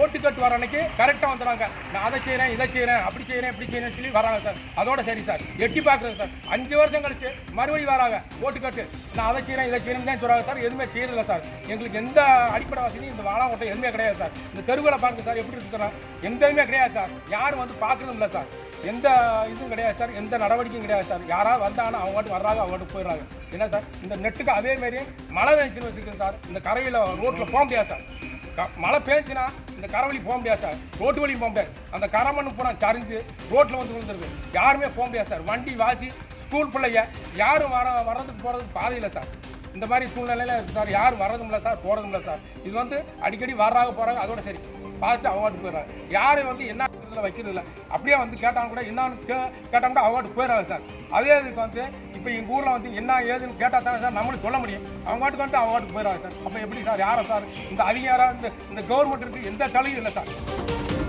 ஓட்டு கட்டு வர அன்னைக்கு கரெக்டாக வந்துடுறாங்க நான் அதை செய்கிறேன் இதை செய்கிறேன் அப்படி செய்கிறேன் இப்படி செய்கிறேன்னு சொல்லி வராங்க சார் அதோட சரி சார் எட்டி பார்க்குறேன் சார் அஞ்சு வருஷம் கழிச்சு மறுபடியும் வராங்க ஓட்டு கட்டு நான் அதை செய்கிறேன் இதை செய்யணும் தான் சொல்கிறாங்க சார் எதுவுமே செய்யறதில்ல சார் எங்களுக்கு எந்த அடிப்படை வசதியும் இந்த வாழாங்கோட்டை எதுவுமே கிடையாது சார் இந்த தெருவில் பாருங்க சார் எப்படி இருக்கிறோம் எந்த இதுவுமே கிடையாது சார் யாரும் வந்து பார்க்கறதும் இல்லை சார் எந்த இதுவும் கிடையாது சார் எந்த நடவடிக்கையும் கிடையாது சார் யாராவது வந்தாங்கன்னா அவங்க பாட்டு வர்றாங்க அவங்க பாட்டு போயிடுறாங்க என்ன சார் இந்த நெட்டுக்கு அதே மாதிரி மழை பெஞ்சுன்னு வச்சுருக்கேன் சார் இந்த கரையில் ரோட்டில் போக முடியாது சார் க- மழை பேஞ்சுன்னா இந்த கரை வழி போக முடியாது சார் ரோட்டு வழியும் போக முடியாது அந்த கரை மண்ணு பூரா சரிஞ்சு ரோட்டில் வந்து விழுந்துருக்கு யாருமே போக முடியாது சார் வண்டி வாசி ஸ்கூல் பிள்ளைங்க யாரும் வர வர்றதுக்கு போகிறதுக்கு பாதை இல்லை சார் இந்த மாதிரி சூழ்நிலையில இருக்கு சார் யாரும் வர்றதும் இல்லை சார் போகிறதும் இல்லை சார் இது வந்து அடிக்கடி வர்றாங்க போகிறாங்க அதோட சரி பார்த்துட்டு அவங்க போயிடுறாங்க யாரும் வந்து என்ன இதில் வைக்கிறது இல்லை அப்படியே வந்து கேட்டாங்க கூட என்னன்னு கே கேட்டாங்க கூட அவங்க போயிடுறாங்க சார் அதே இதுக்கு வந்து இப்போ எங்கள் ஊரில் வந்து என்ன ஏதுன்னு கேட்டால் தானே சார் நம்மளுக்கு சொல்ல முடியும் அவங்க வாட்டுக்கு வந்துட்டு அவங்க வாட்டுக்கு போயிடுறாங்க சார் அப்போ எப்படி சார் யாரை சார் இந்த அதிகாரம் இந்த இந்த கவர்மெண்ட் இருக்கு எந்த சலுகையும் இல்லை சார்